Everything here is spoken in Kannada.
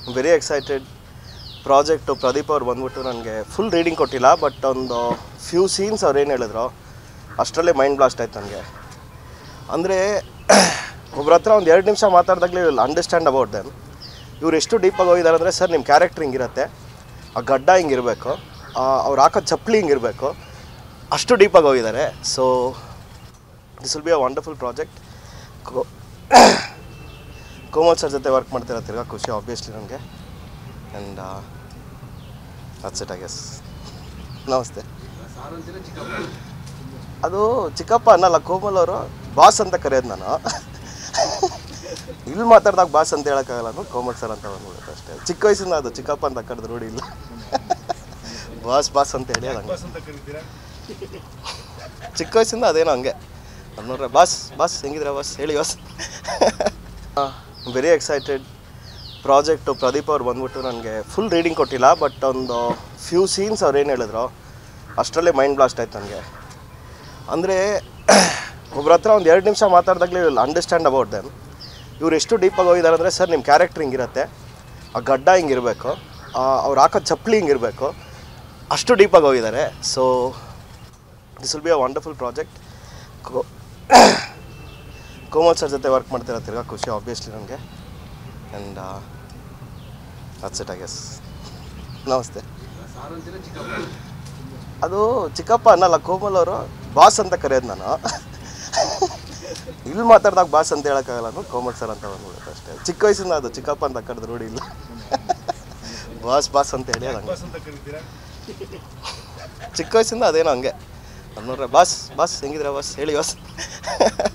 ವೆರಿ ಎಕ್ಸೈಟೆಡ್ ಪ್ರಾಜೆಕ್ಟು ಪ್ರದೀಪ್ ಅವ್ರು ಬಂದ್ಬಿಟ್ಟು ನನಗೆ ಫುಲ್ ರೀಡಿಂಗ್ ಕೊಟ್ಟಿಲ್ಲ ಬಟ್ ಒಂದು ಫ್ಯೂ ಸೀನ್ಸ್ ಅವ್ರು ಏನು ಹೇಳಿದ್ರು ಅಷ್ಟರಲ್ಲೇ ಮೈಂಡ್ ಬ್ಲಾಸ್ಟ್ ಆಯ್ತು ನನಗೆ ಅಂದರೆ ಒಬ್ರ ಹತ್ರ ಒಂದು ಎರಡು ನಿಮಿಷ ಮಾತಾಡ್ದಾಗಲೇ ವಿಲ್ ಅಂಡರ್ಸ್ಟ್ಯಾಂಡ್ ಅಬೌಟ್ ದೆಮ್ ಇವ್ರು ಎಷ್ಟು ಡೀಪಾಗಿ ಹೋಗಿದ್ದಾರೆ ಅಂದರೆ ಸರ್ ನಿಮ್ಮ ಕ್ಯಾರೆಕ್ಟರ್ ಹಿಂಗಿರುತ್ತೆ ಆ ಗಡ್ಡ ಹಿಂಗಿರಬೇಕು ಅವ್ರು ಹಾಕೋ ಚಪ್ಪಲಿ ಹಿಂಗಿರಬೇಕು ಅಷ್ಟು ಡೀಪಾಗಿ ಹೋಗಿದ್ದಾರೆ so this will be a wonderful project Komal sir ಜೊತೆ ವರ್ಕ್ ಮಾಡ್ತಿರೋ ತಿರ್ಗಾ ಖುಷಿ ಆಬ್ವಿಯಸ್ಲಿ ನನಗೆ and that's it I guess ನಮಸ್ತೆ ಅದು ಚಿಕ್ಕಪ್ಪ ಅನ್ನಲ್ಲ ಕೋಮಲ್ ಅವರು ಬಾಸ್ ಅಂತ ಕರೆಯೋದು ನಾನು ಇಲ್ಲಿ ಮಾತಾಡ್ದಾಗ ಬಾಸ್ ಅಂತ ಹೇಳೋಕ್ಕಾಗಲ್ಲ ನಾನು ಕೋಮಲ್ ಸರ್ ಅಂತ ಬಂದ್ಬಿಡುತ್ತೆ ಅಷ್ಟೇ ಚಿಕ್ಕ ವಯಸ್ಸಿಂದ ಅದು ಚಿಕ್ಕಪ್ಪ ಅಂತ ಕರೆದು ರೂಢಿ ಇಲ್ಲ ಬಾಸ್ ಬಾಸ್ ಅಂತ ಹೇಳಿ ಅದು ಹಂಗೆ ಚಿಕ್ಕ ವಯಸ್ಸಿಂದ ಅದೇನೋ ಹಂಗೆ ಅದು ನೋಡ್ರೆ ಬಾಸ್ ಬಾಸ್ ಹೆಂಗಿದ್ರೆ ಬಾಸ್ ಹೇಳಿ boss very excited project Pradeep ಅವ್ರು ಬಂದ್ಬಿಟ್ಟು ನನಗೆ ಫುಲ್ ರೀಡಿಂಗ್ ಕೊಟ್ಟಿಲ್ಲ ಬಟ್ ಒಂದು ಫ್ಯೂ ಸೀನ್ಸ್ ಅವ್ರು ಏನು ಹೇಳಿದ್ರು ಅಷ್ಟರಲ್ಲೇ ಮೈಂಡ್ ಬ್ಲಾಸ್ಟ್ ಆಯ್ತು ನನಗೆ ಅಂದರೆ ಒಬ್ರ ಹತ್ರ ಒಂದು ಎರಡು ನಿಮಿಷ ಮಾತಾಡ್ದಾಗಲೇ ವಿಲ್ ಅಂಡರ್ಸ್ಟ್ಯಾಂಡ್ ಅಬೌಟ್ ದೆಮ್ ಇವ್ರು ಎಷ್ಟು ಡೀಪಾಗಿ ಹೋಗಿದ್ದಾರೆ ಅಂದರೆ ಸರ್ ನಿಮ್ಮ ಕ್ಯಾರೆಕ್ಟರ್ ಹಿಂಗಿರುತ್ತೆ ಆ ಗಡ್ಡ ಹಿಂಗಿರಬೇಕು ಅವ್ರು ಹಾಕೋ ಚಪ್ಪಲಿ ಹಿಂಗಿರಬೇಕು ಅಷ್ಟು ಡೀಪಾಗಿ ಹೋಗಿದ್ದಾರೆ so this will be a wonderful project Komal sir ಜೊತೆ ವರ್ಕ್ ಮಾಡ್ತಿರೋ ತಿರ್ಗಾ ಖುಷಿ ಆಬ್ವಿಯಸ್ಲಿ ನನಗೆ and that's it I guess ನಮಸ್ತೆ ಅದು ಚಿಕ್ಕಪ್ಪ ಅನ್ನಲ್ಲ ಕೋಮಲ್ ಅವರು ಬಾಸ್ ಅಂತ ಕರೆಯೋದು ನಾನು ಇಲ್ಲಿ ಮಾತಾಡ್ದಾಗ ಬಾಸ್ ಅಂತ ಹೇಳೋಕ್ಕಾಗಲ್ಲ ನಾನು ಕೋಮಲ್ ಸರ್ ಅಂತ ಬಂದ್ಬಿಡುತ್ತೆ ಅಷ್ಟೇ ಚಿಕ್ಕ ವಯಸ್ಸಿಂದ ಅದು ಚಿಕ್ಕಪ್ಪ ಅಂತ ಕರೆದು ರೂಢಿ ಇಲ್ಲ ಬಾಸ್ ಬಾಸ್ ಅಂತ ಹೇಳಿ ಅದು ಹಂಗೆ ಚಿಕ್ಕ ವಯಸ್ಸಿಂದ ಅದೇನೋ ಹಂಗೆ ಅದು ನೋಡ್ರೆ ಬಾಸ್ ಬಾಸ್ ಹೆಂಗಿದ್ರೆ ಬಾಸ್ ಹೇಳಿ ಬಾಸ್